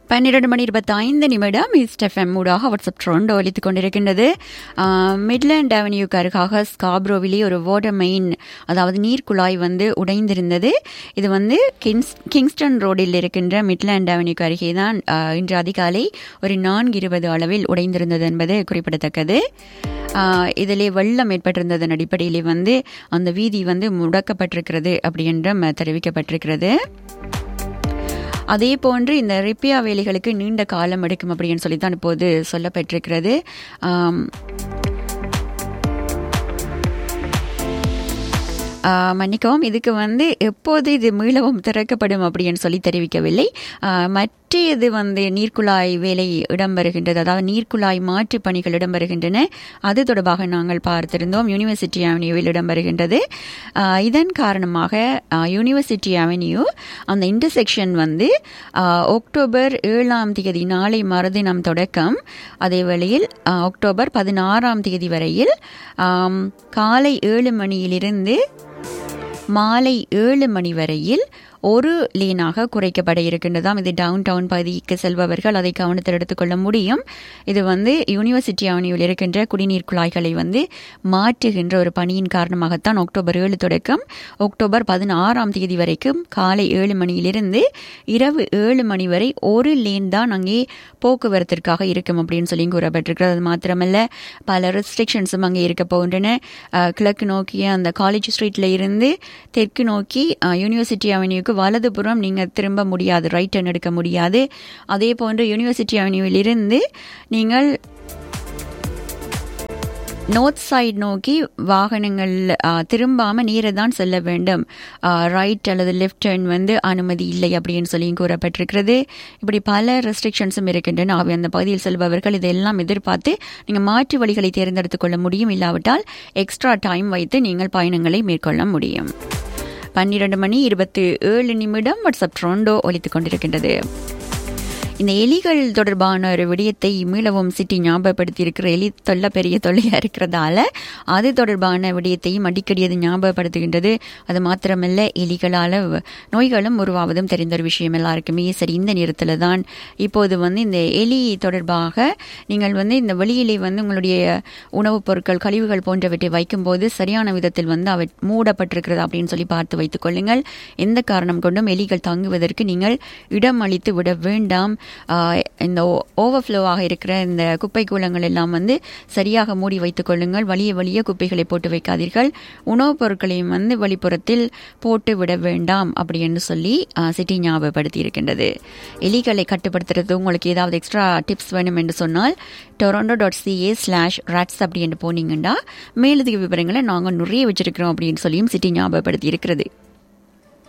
பன்னிரண்டு மணி இருபத்தி ஐந்து நிமிடம் ஈஸ்ட் எஃப்எம் ஊடாக வாட்ஸ்அப் ட்ரோண்ட் ஒலித்துக் கொண்டிருக்கின்றது மிட்லேண்ட் அவென்யூக்கு அருகாக ஸ்காப்ரோவிலே ஒரு வாட்டர் மெயின் அதாவது நீர்க்குழாய் வந்து உடைந்திருந்தது இது வந்து கிங்ஸ் கிங்ஸ்டன் ரோடில் இருக்கின்ற மிட்லேண்ட் அவென்யூக்கு அருகே தான் ஆஹ், இன்று அதிகாலை ஒரு நான்கு இருபது அளவில் உடைந்திருந்தது என்பது குறிப்பிடத்தக்கது ஆஹ், இதிலே வெள்ளம் ஏற்பட்டிருந்ததன் அடிப்படையிலே வந்து அந்த வீதி வந்து முடக்கப்பட்டிருக்கிறது அப்படி என்றும் தெரிவிக்கப்பட்டிருக்கிறது அதே போன்று இந்த ரிப்பியா வேலைகளுக்கு நீண்ட காலம் எடுக்கும் அப்படின்னு சொல்லி தான் இப்போது சொல்லப்பட்டிருக்கிறது ஆம், ஆ, மன்னிக்கவும் இதுக்கு வந்து எப்போது இது மீளவும் திறக்கப்படும் அப்படின்னு சொல்லி தெரிவிக்கவில்லை ஆ, மற்றது வந்து நீர்க்குழாய் வேலை இடம்பெறுகின்றது அதாவது நீர்க்குழாய் மாற்று பணிகள் இடம்பெறுகின்றன அது தொடர்பாக நாங்கள் பார்த்திருந்தோம் யூனிவர்சிட்டி அவென்யூவில் இடம்பெறுகின்றது ஆ, இதன் காரணமாக ஆ, யூனிவர்சிட்டி அவென்யூ அந்த இன்டர்செக்ஷன் வந்து ஆ, அக்டோபர் ஏழாம் தேதி நாளை மறுதினம் தொடக்கம் அதே வேளையில் ஆ, அக்டோபர் பதினாறாம் தேதி வரையில் ஆம், காலை ஏழு மணியிலிருந்து மாலை ஏழு மணி வரையில் ஒரு லேனாக குறைக்கப்பட இருக்கின்றதாம் இது டவுன் டவுன் பகுதிக்கு செல்பவர்கள் அதை கவனத்தில் எடுத்துக்கொள்ள முடியும் இது வந்து யூனிவர்சிட்டி அவனியில் இருக்கின்ற குடிநீர் குழாய்களை வந்து மாற்றுகின்ற ஒரு பணியின் காரணமாகத்தான் அக்டோபர் ஏழு தொடக்கம் அக்டோபர் பதினாறாம் தேதி வரைக்கும் காலை ஏழு மணியிலிருந்து இரவு ஏழு மணி வரை ஒரு லேன் தான் அங்கே போக்குவரத்திற்காக இருக்கும் அப்படின்னு சொல்லி கூறப்பட்டிருக்கிறது அது மாத்திரமல்ல பல ரெஸ்ட்ரிக்ஷன்ஸும் அங்கே இருக்க போகின்றன அஹ், கிழக்கு நோக்கிய அந்த காலேஜ் ஸ்ட்ரீட்ல இருந்து தெற்கு நோக்கி அஹ், யூனிவர்சிட்டி அவென்யூக்கு வலதுபுறம் நீங்கள் திரும்ப முடியாது ரைட் டர்ன் எடுக்க முடியாது அதே போன்று யூனிவர்சிட்டி அவென்யூவில் இருந்து நீங்கள் நோர்த் சைடு நோக்கி வாகனங்கள் ஆ, திரும்பாம நேரே தான் செல்ல வேண்டும் ரைட் அல்லது லெஃப்ட் டர்ன் வந்து அனுமதி இல்லை அப்படின்னு சொல்லி கூறப்பட்டிருக்கிறது இப்படி பல ரெஸ்ட்ரிக்ஷன்ஸும் இருக்கின்றன ஆகவே அந்த பகுதியில் செல்பவர்கள் இதெல்லாம் எதிர்பார்த்து நீங்கள் மாற்று வழிகளை தேர்ந்தெடுத்துக் கொள்ள முடியும் இல்லாவிட்டால் எக்ஸ்ட்ரா டைம் வைத்து நீங்கள் பயணங்களை மேற்கொள்ள முடியும் பன்னிரண்டு மணி இருபத்தி ஏழு நிமிடம் வாட்ஸ்அப் ட்ரோண்டோ ஒலித்துக் கொண்டிருக்கின்றது இந்த எலிகள் தொடர்பான ஒரு விடயத்தை மீளவும் சிட்டி ஞாபகப்படுத்தி இருக்கிற எலி தொல்லை பெரிய தொல்லையா இருக்கிறதால அது தொடர்பான விடயத்தையும் அடிக்கடி அது ஞாபகப்படுத்துகின்றது அது மாத்திரமல்ல எலிகளால வ- நோய்களும் உருவாவதும் தெரிந்த ஒரு விஷயம் எல்லாருக்குமே சரி இந்த நேரத்தில் தான் இப்போது வந்து இந்த எலி தொடர்பாக நீங்கள் வந்து இந்த வெளியிலே வந்து உங்களுடைய உணவுப் பொருட்கள் கழிவுகள் போன்றவற்றை வைக்கும்போது சரியான விதத்தில் வந்து அவை மூடப்பட்டிருக்கிறது அப்படின்னு சொல்லி பார்த்து வைத்துக் கொள்ளுங்கள் எந்த காரணம் கொண்டும் எலிகள் தங்குவதற்கு நீங்கள் இடம் அளித்து விட வேண்டாம் ஆஹ் இந்த ஓவர்ஃப்ளோவாக இருக்கிற இந்த குப்பை கூலங்கள் எல்லாம் வந்து சரியாக மூடி வைத்துக் கொள்ளுங்கள் வலிய வலிய குப்பைகளை போட்டு வைக்காதீர்கள் உணவுப் பொருட்களையும் வந்து வெளிப்புறத்தில் போட்டு விட வேண்டாம் அப்படி என்று சொல்லி ஆஹ் சிட்டி ஞாபகப்படுத்தி இருக்கின்றது எலிகளை கட்டுப்படுத்துறது உங்களுக்கு ஏதாவது எக்ஸ்ட்ரா டிப்ஸ் வேணும் என்று சொன்னால் Toronto dot CA slash rats அப்படி என்று போனீங்கன்னா மேலதிக விவரங்களை நாங்கள் நிறைய வச்சிருக்கிறோம் அப்படின்னு சொல்லியும் சிட்டி ஞாபகப்படுத்தி இருக்கிறது